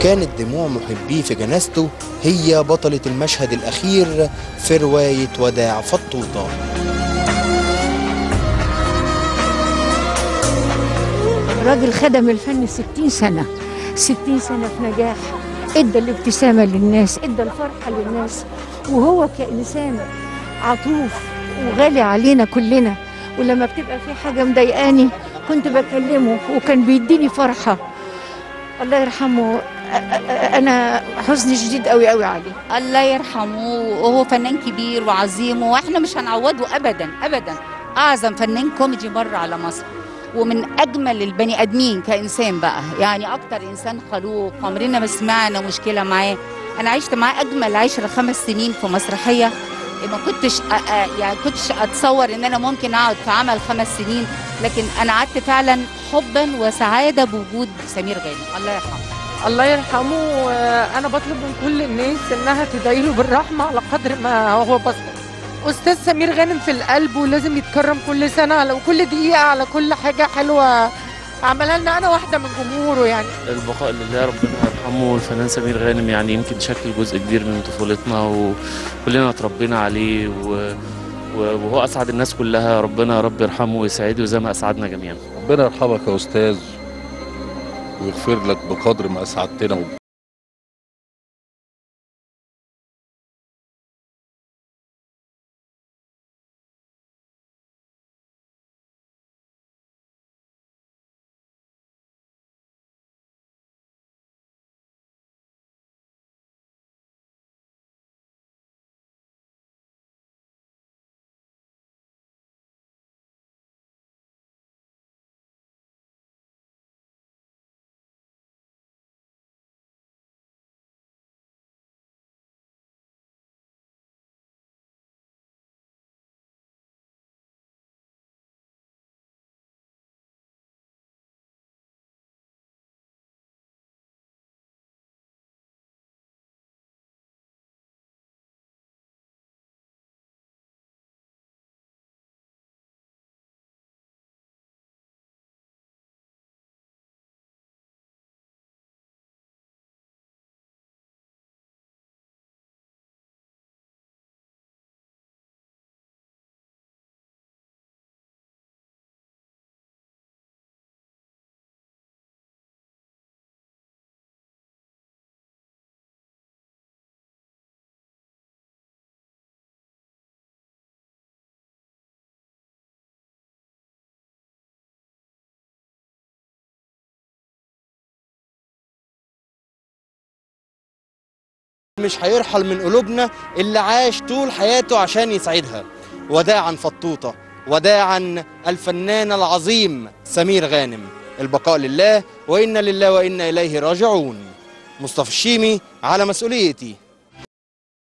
وكانت دموع محبيه في جنازته هي بطلة المشهد الأخير في رواية وداع فطوطة راجل خدم الفن 60 سنة 60 سنة في نجاح ادى الابتسامة للناس ادى الفرحة للناس وهو كإنسان عطوف وغالي علينا كلنا ولما بتبقى في حاجة مضايقاني كنت بكلمه وكان بيديني فرحة الله يرحمه أ- أ- أنا حزن شديد قوي قوي عليه الله يرحمه وهو فنان كبير وعظيم واحنا مش هنعوضه ابدا ابدا اعظم فنان كوميدي مر على مصر ومن اجمل البني ادمين كانسان بقى يعني اكتر انسان خلوق عمرنا ما سمعنا مشكله معاه انا عشت معاه اجمل عشرة خمس سنين في مسرحيه ما كنتش أ- أ- يعني كنتش اتصور ان انا ممكن اقعد في عمل خمس سنين لكن انا قعدت فعلا حبا وسعاده بوجود سمير غانم الله يرحمه الله يرحمه آه، انا بطلب من كل الناس انها تدعي له بالرحمه على قدر ما هو بسط استاذ سمير غانم في القلب ولازم يتكرم كل سنه على وكل دقيقه على كل حاجه حلوه عملها لنا انا واحده من جمهوره يعني البقاء لله ربنا يرحمه الفنان سمير غانم يعني يمكن شكل جزء كبير من طفولتنا وكلنا اتربينا عليه و... و- وهو اسعد الناس كلها ربنا يا رب يرحمه ويسعده زي ما اسعدنا جميعا ربنا يرحمك يا استاذ ويغفر لك بقدر ما اسعدتنا مش هيرحل من قلوبنا اللي عاش طول حياته عشان يسعدها وداعا فطوطة وداعا الفنان العظيم سمير غانم البقاء لله وإنا لله وإنا إليه راجعون مصطفى الشيمي على مسؤوليتي